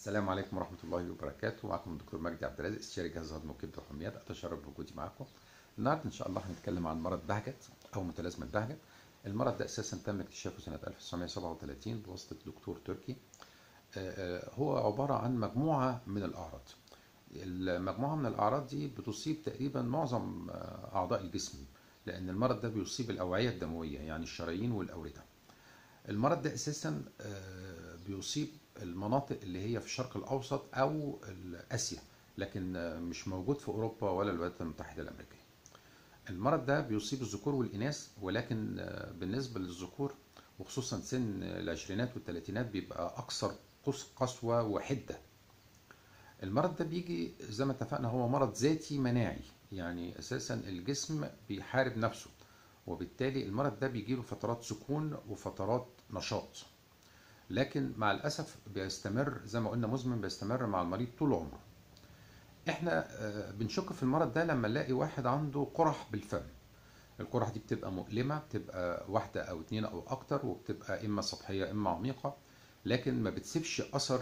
السلام عليكم ورحمة الله وبركاته معكم الدكتور مجدي عبد الرازق استشاري جهاز هضم وكبد وحميات أتشرف بوجودي معكم النهارده إن شاء الله هنتكلم عن مرض بهجت أو متلازمة بهجت المرض ده أساسا تم اكتشافه سنة 1937 بواسطة دكتور تركي آه، آه، هو عبارة عن مجموعة من الأعراض المجموعة من الأعراض دي بتصيب تقريبا معظم آه، أعضاء الجسم لأن المرض ده بيصيب الأوعية الدموية يعني الشرايين والأوردة المرض ده اساسا آه، بيصيب المناطق اللي هي في الشرق الاوسط او اسيا لكن آه، مش موجود في اوروبا ولا الولايات المتحده الامريكيه المرض ده بيصيب الذكور والاناث ولكن آه، بالنسبه للذكور وخصوصا سن العشرينات والثلاثينات بيبقى اكثر قس- قسوه وحده المرض ده بيجي زي ما اتفقنا هو مرض ذاتي مناعي يعني اساسا الجسم بيحارب نفسه وبالتالي المرض ده بيجيله فترات سكون وفترات نشاط لكن مع الاسف بيستمر زي ما قلنا مزمن بيستمر مع المريض طول عمره احنا آه، بنشك في المرض ده لما نلاقي واحد عنده قرح بالفم القرح دي بتبقى مؤلمة بتبقى واحدة أو اتنين أو أكتر وبتبقى إما سطحية إما عميقة لكن ما بتسيبش أثر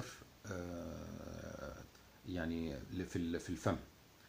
آه، يعني في ال- في الفم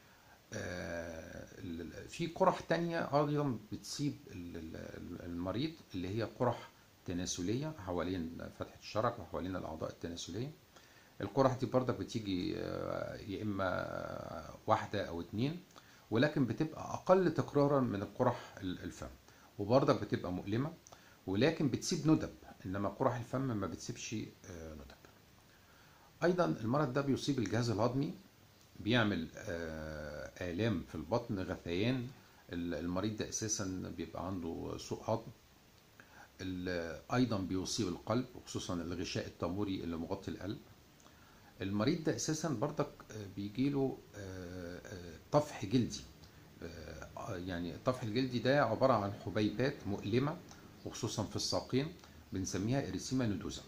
آه، ال- في قرح تانية أيضا بتصيب ال- ال- المريض اللي هي قرح تناسلية حوالين فتحة الشرج وحوالين الأعضاء التناسلية القرح دي برضك بتيجي آه، يا إما واحدة أو اتنين ولكن بتبقى أقل تكرارا من القرح ال- الفم وبرضك بتبقى مؤلمة ولكن بتسيب ندب إنما قرح الفم ما بتسيبش آه، ندب أيضا المرض ده بيصيب الجهاز الهضمي بيعمل آه، آلام في البطن غثيان ال- المريض ده أساسا بيبقى عنده سوء هضم ال- أيضا بيصيب القلب وخصوصا الغشاء التاموري اللي مغطي القلب المريض ده أساسا برضك آه، بيجيله آه، آه، طفح جلدي آه، يعني الطفح الجلدي ده عبارة عن حبيبات مؤلمة وخصوصا في الساقين بنسميها إريسيما نودوزا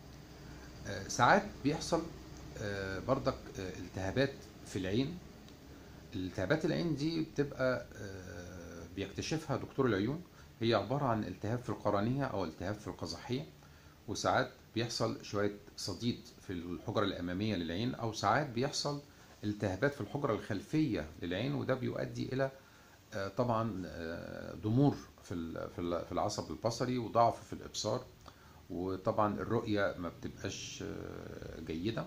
آه، ساعات بيحصل آه، برضك آه، التهابات في العين التهابات العين دي بتبقى آه، بيكتشفها دكتور العيون هي عبارة عن التهاب في القرنية أو التهاب في القزحية وساعات بيحصل شوية صديد في الحجرة الأمامية للعين أو ساعات بيحصل التهابات في الحجرة الخلفية للعين وده بيؤدي إلى آه، طبعا آه، ضمور في ال- في ال- في العصب البصري وضعف في الإبصار وطبعا الرؤية ما بتبقاش آه، جيدة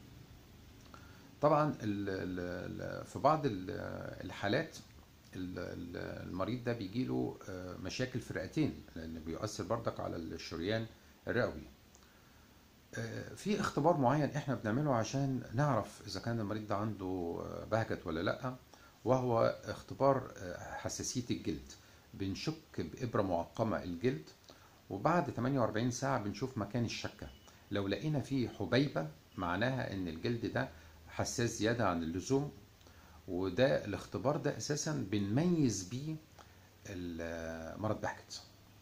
طبعا ال- ال- ال- في بعض ال- الحالات ال- ال- المريض ده بيجيله آه، مشاكل في الرئتين لان بيؤثر برضك على الشريان الرئوي آه، في اختبار معين احنا بنعمله عشان نعرف اذا كان المريض ده عنده آه، بهجت ولا لا وهو اختبار آه، حساسية الجلد بنشك بإبرة معقمة الجلد وبعد 48 ساعة بنشوف مكان الشكة لو لقينا فيه حبيبة معناها ان الجلد ده حساس زيادة عن اللزوم وده الاختبار ده اساسا بنميز بيه ال- مرض بهجت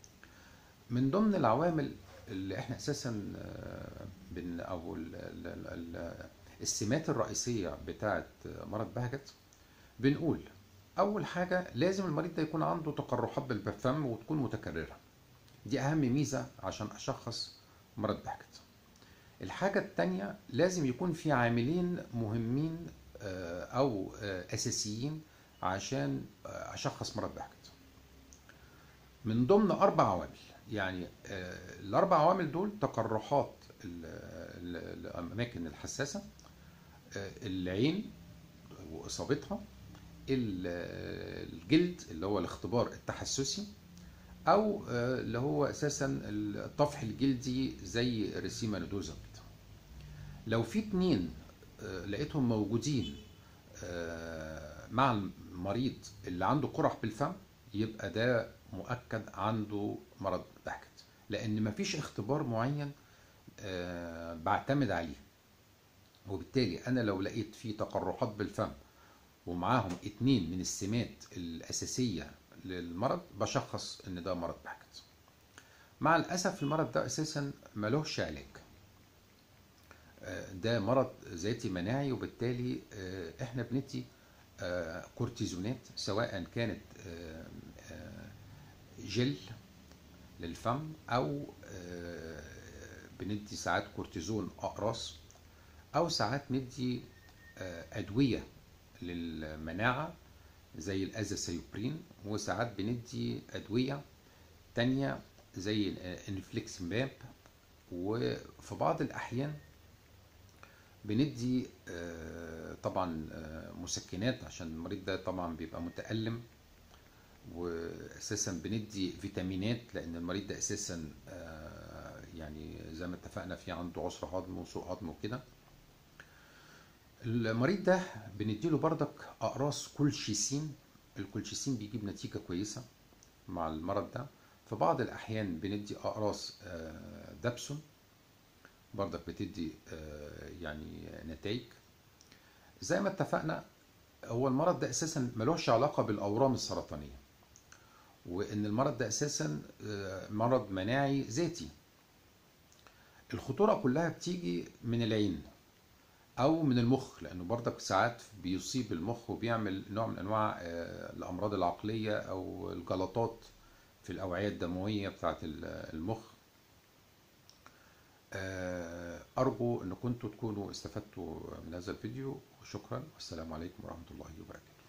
من ضمن العوامل اللي احنا اساسا آه، بن او ال- ال- ال- السمات الرئيسيه بتاعه مرض بهجت بنقول اول حاجه لازم المريض ده يكون عنده تقرحات بالفم وتكون متكرره دي اهم ميزه عشان اشخص مرض بهجت الحاجه التانية لازم يكون في عاملين مهمين آه، او آه، اساسيين عشان آه، اشخص مرض بهجت من ضمن اربع عوامل يعني آه، الاربع عوامل دول تقرحات ال- ال- الاماكن الحساسه آه، العين واصابتها ال- الجلد اللي هو الاختبار التحسسي او آه، اللي هو اساسا الطفح الجلدي زي رسيما نودوزا كده لو في اتنين آه، لقيتهم موجودين آه، مع المريض اللي عنده قرح بالفم يبقى ده مؤكد عنده مرض بهجت لان مفيش اختبار معين آه، بعتمد عليه وبالتالي انا لو لقيت في تقرحات بالفم ومعاهم اتنين من السمات الاساسيه للمرض بشخص ان ده مرض بهجت مع الاسف المرض ده اساسا ملوش علاج آه، ده مرض ذاتي مناعي وبالتالي آه، احنا بندي آه، كورتيزونات سواء كانت آه، آه، جل للفم او آه، بندي ساعات كورتيزون اقراص او ساعات ندي آه، ادويه للمناعه زي الازاسيوبرين وساعات بندي ادويه تانية زي الانفليكسماب وفي بعض الاحيان بندي آه، طبعا آه، مسكنات عشان المريض ده طبعا بيبقى متألم واساسا بندي فيتامينات لان المريض ده اساسا آه، يعني زي ما اتفقنا في عنده عسر هضم وسوء هضم وكده المريض ده بنديله بردك اقراص كولشيسين الكولشيسين بيجيب نتيجه كويسه مع المرض ده في بعض الاحيان بندي اقراص آه، دابسون بردك بتدي آه، يعني نتائج زي ما اتفقنا هو المرض ده اساسا ملوش علاقه بالاورام السرطانيه وان المرض ده اساسا آه، مرض مناعي ذاتي الخطوره كلها بتيجي من العين او من المخ لانه برضك ساعات بيصيب المخ وبيعمل نوع من انواع آه، الامراض العقليه او الجلطات في الاوعيه الدمويه بتاعه المخ آه، ارجو ان كنتوا تكونوا استفدتوا من هذا الفيديو وشكرا والسلام عليكم ورحمه الله وبركاته